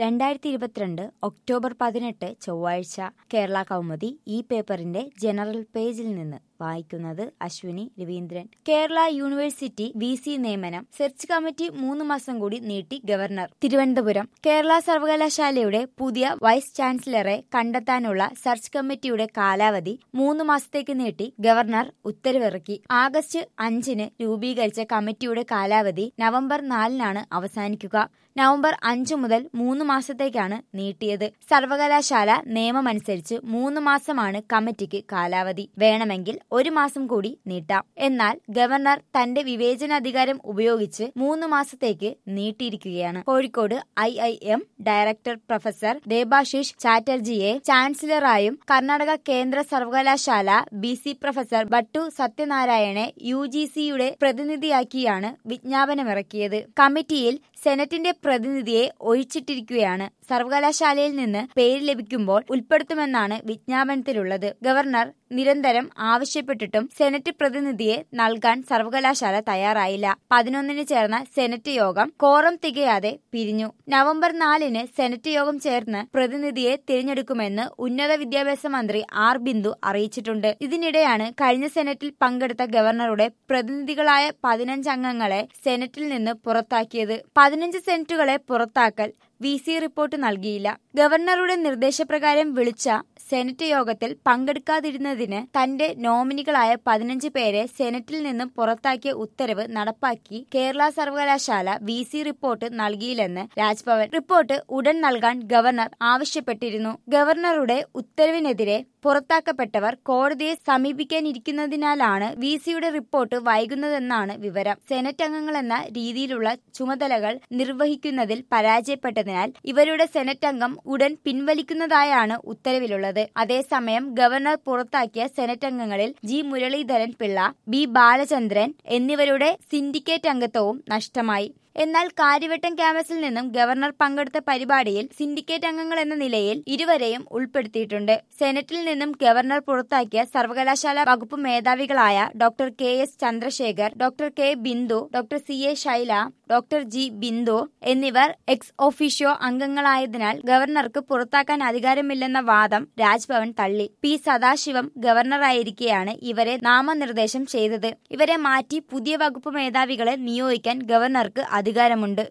രണ്ടായിരത്തി ഇരുപത്തിരണ്ട് ഒക്ടോബർ പതിനെട്ട് ചൊവ്വാഴ്ച കേരള കൗമുദി ഈ പേപ്പറിന്റെ ജനറൽ പേജിൽ നിന്ന് വായിക്കുന്നത് Ashwini Raveendran Kerala university V C നിയമനം സെർച്ച് കമ്മിറ്റി മൂന്ന് മാസം കൂടി നീട്ടി ഗവർണർ തിരുവനന്തപുരം കേരള സർവകലാശാലയുടെ പുതിയ വൈസ് ചാൻസലറെ കണ്ടെത്താനുള്ള സെർച്ച് കമ്മിറ്റിയുടെ കാലാവധി മൂന്ന് മാസത്തേക്ക് നീട്ടി ഗവർണർ ഉത്തരവിറക്കി ആഗസ്റ്റ് അഞ്ചിന് രൂപീകരിച്ച കമ്മിറ്റിയുടെ കാലാവധി നവംബർ നാലിനാണ് അവസാനിക്കുക നവംബർ അഞ്ചു മുതൽ മൂന്ന് മാസത്തേക്കാണ് നീട്ടിയത് സർവകലാശാല നിയമമനുസരിച്ച് മൂന്ന് മാസമാണ് കമ്മിറ്റിക്ക് കാലാവധി വേണമെങ്കിൽ ഒരു മാസം കൂടി നീട്ടാം എന്നാൽ ഗവർണർ തന്റെ വിവേചനാധികാരം ഉപയോഗിച്ച് മൂന്ന് മാസത്തേക്ക് നീട്ടിയിരിക്കുകയാണ് Kozhikode I I M director professor Debashish ചാറ്റർജിയെ ചാൻസലറായും കർണാടക കേന്ദ്ര സർവകലാശാല ബി സി പ്രൊഫസർ ഭട്ടു സത്യനാരായണെ യു ജി സിയുടെ പ്രതിനിധിയാക്കിയാണ് വിജ്ഞാപനമിറക്കിയത് കമ്മിറ്റിയിൽ സെനറ്റിന്റെ പ്രതിനിധിയെ ഒഴിച്ചിട്ടിരിക്കുകയാണ് സർവകലാശാലയിൽ നിന്ന് പേര് ലഭിക്കുമ്പോൾ ഉൾപ്പെടുത്തുമെന്നാണ് വിജ്ഞാപനത്തിലുള്ളത് ഗവർണർ നിരന്തരം ആവശ്യപ്പെട്ടിട്ടും സെനറ്റ് പ്രതിനിധിയെ നൽകാൻ സർവകലാശാല തയ്യാറായില്ല പതിനൊന്നിന് ചേർന്ന സെനറ്റ് യോഗം കോറം തികയാതെ പിരിഞ്ഞു നവംബർ നാലിന് സെനറ്റ് യോഗം ചേർന്ന് പ്രതിനിധിയെ തിരഞ്ഞെടുക്കുമെന്ന് ഉന്നത വിദ്യാഭ്യാസ മന്ത്രി ആർ ബിന്ദു അറിയിച്ചിട്ടുണ്ട് ഇതിനിടെയാണ് കഴിഞ്ഞ സെനറ്റിൽ പങ്കെടുത്ത ഗവർണറുടെ പ്രതിനിധികളായ പതിനഞ്ച് അംഗങ്ങളെ സെനറ്റിൽ നിന്ന് പുറത്താക്കിയത് പതിനഞ്ച് സെനറ്റുകളെ പുറത്താക്കൽ വി സി റിപ്പോർട്ട് നൽകിയില്ല ഗവർണറുടെ നിർദ്ദേശപ്രകാരം വിളിച്ച സെനറ്റ് യോഗത്തിൽ പങ്കെടുക്കാതിരുന്നതിന് തന്റെ നോമിനികളായ പതിനഞ്ച് പേരെ സെനറ്റിൽ നിന്നും പുറത്താക്കിയ ഉത്തരവ് നടപ്പാക്കി കേരള സർവകലാശാല വി സി റിപ്പോർട്ട് നൽകിയില്ലെന്ന് രാജ്ഭവൻ റിപ്പോർട്ട് ഉടൻ നൽകാൻ ഗവർണർ ആവശ്യപ്പെട്ടിരുന്നു ഗവർണറുടെ ഉത്തരവിനെതിരെ പുറത്താക്കപ്പെട്ടവർ കോടതിയെ സമീപിക്കാനിരിക്കുന്നതിനാലാണ് വി സിയുടെ റിപ്പോർട്ട് വൈകുന്നതെന്നാണ് വിവരം സെനറ്റ് അംഗങ്ങളെന്ന രീതിയിലുള്ള ചുമതലകൾ നിർവഹിക്കുന്നതിൽ പരാജയപ്പെട്ടതിനാൽ ഇവരുടെ സെനറ്റ് അംഗം ഉടൻ പിൻവലിക്കുന്നതായാണ് ഉത്തരവിലുള്ളത് അതേസമയം ഗവർണർ പുറത്താക്കിയ സെനറ്റ് അംഗങ്ങളിൽ ജി മുരളീധരൻ പിള്ള ബി ബാലചന്ദ്രൻ എന്നിവരുടെ സിൻഡിക്കേറ്റ് അംഗത്വവും നഷ്ടമായി എന്നാൽ കാര്യവട്ടം ക്യാമ്പസിൽ നിന്നും ഗവർണർ പങ്കെടുത്ത പരിപാടിയിൽ സിൻഡിക്കേറ്റ് അംഗങ്ങൾ എന്ന നിലയിൽ ഇരുവരെയും ഉൾപ്പെടുത്തിയിട്ടുണ്ട് സെനറ്റിൽ നിന്നും ഗവർണർ പുറത്താക്കിയ സർവകലാശാല വകുപ്പ് മേധാവികളായ doctor K S Chandrasekhar doctor K Bindu doctor C A Shaila doctor G Bindu എന്നിവർ എക്സ് ഒഫീഷ്യോ അംഗങ്ങളായതിനാൽ ഗവർണർക്ക് പുറത്താക്കാൻ അധികാരമില്ലെന്ന വാദം രാജ്ഭവൻ തള്ളി പി സദാശിവം ഗവർണറായിരിക്കെയാണ് ഇവരെ നാമനിർദ്ദേശം ചെയ്തത് ഇവരെ മാറ്റി പുതിയ വകുപ്പ് മേധാവികളെ നിയോഗിക്കാൻ ഗവർണർക്ക് അധികാരമുണ്ട്